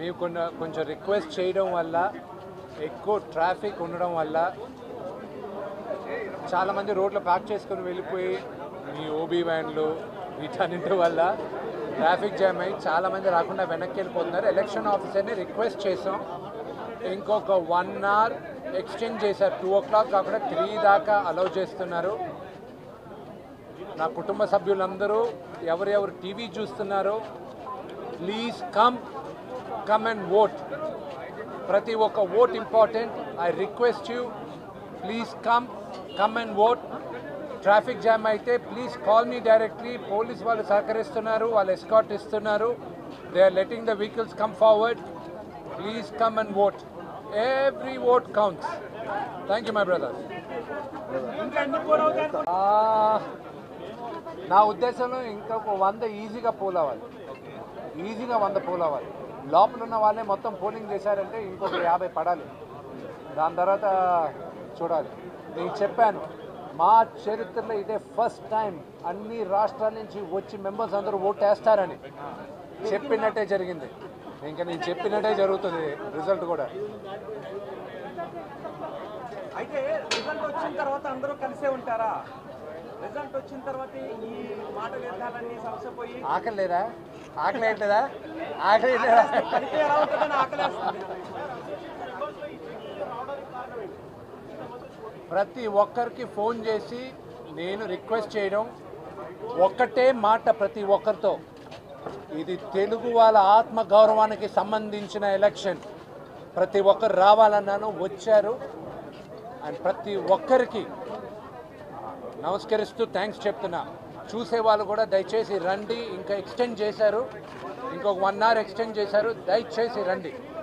మీరు కొన్ని కొంచెం రిక్వెస్ట్ చేయడం వల్ల ఎక్కువ ట్రాఫిక్ ఉండడం వల్ల చాలామంది రోడ్లు పార్క్ చేసుకొని వెళ్ళిపోయి మీ ఓబీ వ్యాన్లు వీటన్నింటి వల్ల ట్రాఫిక్ జామ్ అయ్యి చాలామంది రాకుండా వెనక్కి వెళ్ళిపోతున్నారు ఎలక్షన్ ఆఫీసర్ని రిక్వెస్ట్ చేసాం ఇంకొక వన్ అవర్ ఎక్స్టెండ్ చేశారు టూ ఓ క్లాక్ కాకుండా త్రీ దాకా అలౌ చేస్తున్నారు నా కుటుంబ సభ్యులందరూ ఎవరెవరు టీవీ చూస్తున్నారో please come come and vote ప్రతి ఒక్క vote important I request you please come come and vote traffic jam అయితే ప్లీజ్ కాల్ మీ డైరెక్ట్లీ పోలీస్ వాళ్ళు సహకరిస్తున్నారు వాళ్ళు ఎస్కాట్ ఇస్తున్నారు they are letting the vehicles come forward please come and vote every vote counts thank you my brother నా ఉద్దేశంలో ఇంకొక వంద ఈజీగా పోల్ అవ్వాలి ఈజీగా వంద పోల్ అవ్వాలి లోపల ఉన్న వాళ్ళే మొత్తం పోలింగ్ చేశారంటే ఇంకొక యాభై పడాలి దాని తర్వాత చూడాలి నేను చెప్పాను మా చరిత్రలో ఇదే ఫస్ట్ టైం అన్ని రాష్ట్రాల నుంచి వచ్చి మెంబర్స్ అందరూ ఓటేస్తారని చెప్పినట్టే జరిగింది ఇంకా నేను చెప్పినట్టే జరుగుతుంది రిజల్ట్ కూడా అయితే రిజల్ట్ వచ్చిన తర్వాత అందరూ కలిసే ఉంటారా రిజల్ట్ వచ్చిన తర్వాత ఈ మాట వ్యర్థాలన్నీ సమస్య పోయి ఆకలి లేదా ఆకలి ఏంటిదా ఆకలి ఏంటిదా కలిపి ఎలా ఉంటుందని ఆకలేస్తుంది ప్రతి ఒక్కరికి ఫోన్ చేసి నేను రిక్వెస్ట్ చేయడం ఒక్కటే మాట ప్రతి ఒక్కరితో ఇది తెలుగు వాళ్ళ ఆత్మ గౌరవానికి సంబంధించిన ఎలక్షన్ ప్రతి ఒక్కరు రావాలన్నాను వచ్చారు అండ్ ప్రతి ఒక్కరికి నమస్కరిస్తూ థ్యాంక్స్ చెప్తున్నా చూసే వాళ్ళు కూడా దయచేసి రండి ఇంకా ఎక్స్టెండ్ చేశారు ఇంకొక వన్ అవర్ ఎక్స్టెండ్ చేశారు దయచేసి రండి